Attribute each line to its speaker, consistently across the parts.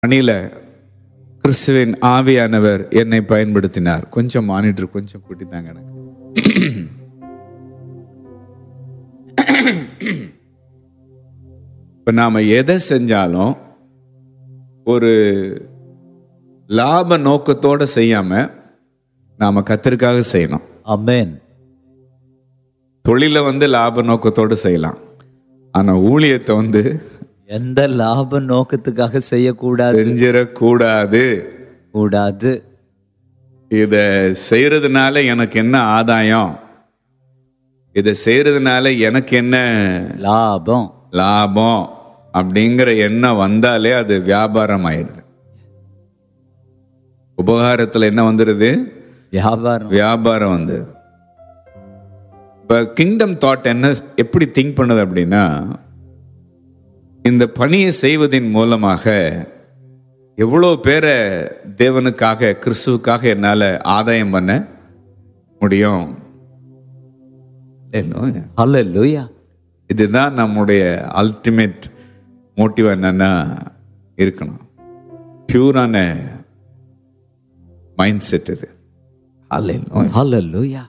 Speaker 1: பணியில கிறிஸ்துவின் ஆவியானவர் என்னை பயன்படுத்தினார் கொஞ்சம் மானிட்டர் கொஞ்சம் கூட்டித்தாங்க எனக்கு இப்ப நாம எதை செஞ்சாலும் ஒரு லாப நோக்கத்தோட செய்யாம நாம கத்தருக்காக செய்யணும்
Speaker 2: அமேன்
Speaker 1: தொழிலை வந்து லாப நோக்கத்தோட செய்யலாம் ஆனா ஊழியத்தை வந்து
Speaker 2: எந்த லாப நோக்கத்துக்காக செய்யக்கூடாது
Speaker 1: செஞ்சிடக்கூடாது
Speaker 2: கூடாது
Speaker 1: இத செய்யறதுனால எனக்கு என்ன ஆதாயம் இதை செய்யறதுனால எனக்கு என்ன
Speaker 2: லாபம்
Speaker 1: லாபம் அப்படிங்கிற எண்ணம் வந்தாலே அது வியாபாரம் ஆயிடுது உபகாரத்துல என்ன வந்துடுது
Speaker 2: வியாபாரம்
Speaker 1: வியாபாரம் வந்தது இப்போ கிங்டம் தாட் என்ன எப்படி திங்க் பண்ணுது அப்படின்னா இந்த பணியை செய்வதின் மூலமாக எவ்வளோ பேரை தேவனுக்காக கிறிஸ்துவுக்காக என்னால் ஆதாயம் பண்ண முடியும் Hallelujah.
Speaker 2: ஹalleluya
Speaker 1: இதுதான் நம்முடைய அல்டிமேட் மோட்டிவ் என்னன்னா இருக்கணும் பியூரான மைண்ட் செட் இது Hallelujah.
Speaker 2: ஹalleluya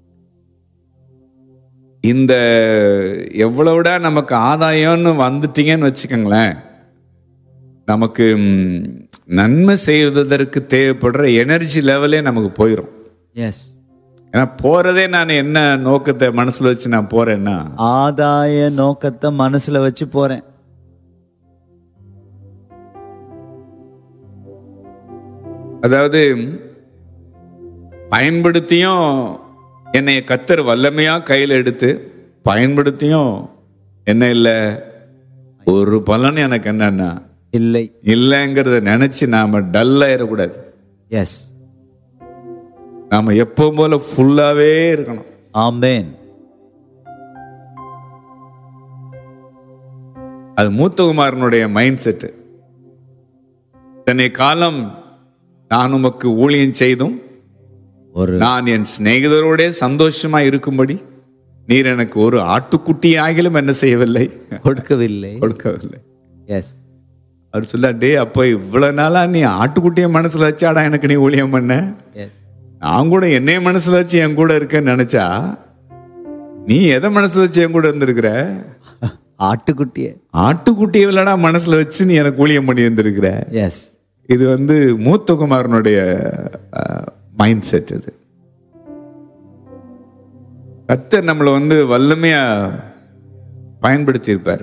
Speaker 1: இந்த எவ்வளவுடா நமக்கு ஆதாயம்னு வந்துட்டீங்கன்னு வச்சுக்கோங்களேன் நமக்கு ம், நன்மை செய்வதற்கு தேவைப்படுற எனர்ஜி லெவலே நமக்கு போயிடும்
Speaker 2: எஸ்
Speaker 1: ஏன்னா போறதே நான் என்ன நோக்கத்தை மனசுல வச்சு நான் போறேன்னா
Speaker 2: ஆதாய நோக்கத்தை மனசுல வச்சு போறேன்
Speaker 1: அதாவது பயன்படுத்தியும் என்னை கத்தர் வல்லமையா கையில் எடுத்து பயன்படுத்தியும் என்ன இல்லை ஒரு பலன் எனக்கு என்னன்னா
Speaker 2: இல்லை
Speaker 1: இல்லைங்கிறத நினைச்சு நாம டல் ஆயிடக்கூடாது
Speaker 2: எஸ்
Speaker 1: நாம எப்பவும் போல ஃபுல்லாவே இருக்கணும்
Speaker 2: ஆமென்
Speaker 1: அது மூத்தகுமாரனுடைய மைண்ட் செட்டு தன்னை காலம் நான் உமக்கு ஊழியம் செய்தும்
Speaker 2: ஒரு
Speaker 1: நான் என் சிநேகிதரோட சந்தோஷமா இருக்கும்படி நீர் எனக்கு ஒரு ஆட்டுக்குட்டி ஆகிலும் என்ன செய்யவில்லை
Speaker 2: கொடுக்கவில்லை
Speaker 1: கொடுக்கவில்லை
Speaker 2: எஸ்
Speaker 1: அவர் சொல்ல டே அப்போ இவ்வளவு நாளா நீ ஆட்டுக்குட்டியை மனசுல வச்சாடா எனக்கு நீ ஊழியம் பண்ண
Speaker 2: எஸ்
Speaker 1: நான் கூட என்னைய மனசுல வச்சு என் கூட இருக்கேன்னு நினைச்சா நீ எதை மனசுல வச்சு என் கூட இருந்திருக்கிற
Speaker 2: ஆட்டுக்குட்டியே
Speaker 1: ஆட்டுக்குட்டியை வில்லடா மனசுல வச்சு நீ எனக்கு ஊழியம் பண்ணி இருந்திருக்கிற
Speaker 2: எஸ்
Speaker 1: இது வந்து மூத்த குமாரனுடைய மைண்ட் செட் இது கத்தர் நம்மளை வந்து வல்லமையா பயன்படுத்தி இருப்பார்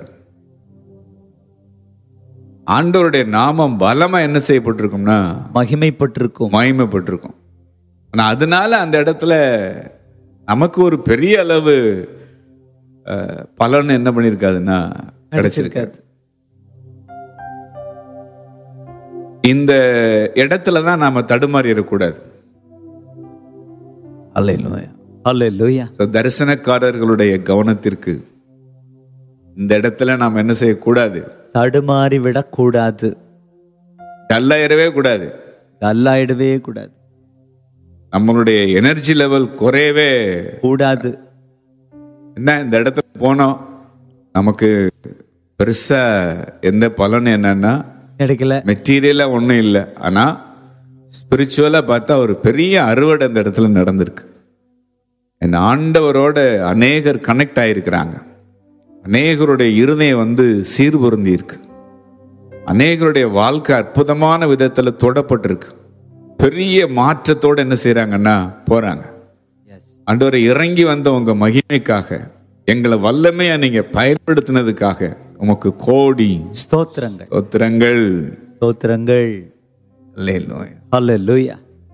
Speaker 1: ஆண்டவருடைய நாமம் பலமா என்ன செய்யப்பட்டிருக்கும்னா
Speaker 2: மகிமைப்பட்டிருக்கும்
Speaker 1: மகிமைப்பட்டிருக்கும் ஆனா அதனால அந்த இடத்துல நமக்கு ஒரு பெரிய அளவு அஹ், பலன் என்ன பண்ணியிருக்காதுன்னா கிடைச்சிருக்காது இந்த இடத்துல தான் நாம தடுமாறி இருக்கக்கூடாது அல்லையா
Speaker 2: ஹalleluya
Speaker 1: ஸோ தரிசனக்காரர்களுடைய கவனத்திற்கு இந்த இடத்துல நாம் என்ன செய்யக்கூடாது
Speaker 2: தடுமாறி விடக்கூடாது
Speaker 1: டல்லாயிரவே கூடாது
Speaker 2: டல்லாயிடவே கூடாது
Speaker 1: நம்மளுடைய எனர்ஜி லெவல் குறையவே
Speaker 2: கூடாது
Speaker 1: என்ன இந்த இடத்துல போனோம் நமக்கு பெருசா எந்த பலன் என்னன்னா
Speaker 2: கிடைக்கல
Speaker 1: மெட்டீரியலா ஒன்றும் இல்லை ஆனா ஸ்பிரிச்சுவலா பார்த்தா ஒரு பெரிய அறுவடை அந்த இடத்துல நடந்திருக்கு என் ஆண்டவரோட அநேகர் கனெக்ட் ஆயிருக்கிறாங்க அநேகருடைய இருதயம் வந்து சீர்பொருந்தி இருக்கு அநேகருடைய வாழ்க்கை அற்புதமான விதத்துல தொடப்பட்டிருக்கு பெரிய மாற்றத்தோட என்ன செய்றாங்கன்னா போறாங்க
Speaker 2: எஸ்
Speaker 1: ஆண்டவரை இறங்கி வந்த உங்க மகிமைக்காக எங்களை வல்லமையா நீங்க பயன்படுத்தினதுக்காக உமக்கு கோடி
Speaker 2: ஸ்தோத்திரங்கள்
Speaker 1: ஸ்தோத்திரங்கள்
Speaker 2: ஸ்தோத்திரங்கள்
Speaker 1: அல்லேலூயா.
Speaker 2: ஹalleluya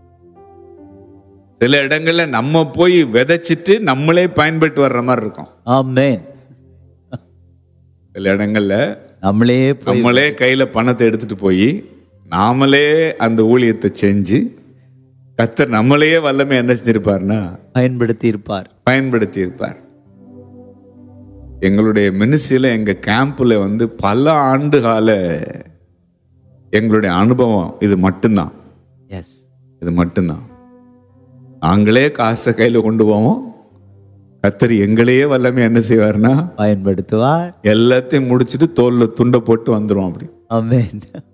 Speaker 1: சில இடங்கள்ல நம்ம போய் விதைச்சிட்டு நம்மளே பயன்பட்டு வர்ற மாதிரி இருக்கும்
Speaker 2: ஆமென்
Speaker 1: சில இடங்கள்ல
Speaker 2: நம்மளே போய்
Speaker 1: நம்மளே கையில பணத்தை எடுத்துட்டு போய் நாமளே அந்த ஊழியத்தை செஞ்சு கத்தர் நம்மளையே வல்லமை என்ன செஞ்சிருப்பார்னா
Speaker 2: பயன்படுத்தி இருப்பார்
Speaker 1: பயன்படுத்தி இருப்பார் எங்களுடைய மினிஸ்ட்ரியில எங்க கேம்ப்ல வந்து பல ஆண்டு கால எங்களுடைய அனுபவம் இது மட்டும்தான்
Speaker 2: எஸ்
Speaker 1: இது மட்டும்தான் நாங்களே காசை கையில கொண்டு போவோம் கத்தர் எங்களையே வல்லமை என்ன செய்வார்னா
Speaker 2: பயன்படுத்துவார்
Speaker 1: எல்லாத்தையும் முடிச்சிட்டு தோல்ல துண்டை போட்டு வந்துரும் அப்படி
Speaker 2: ஆமென்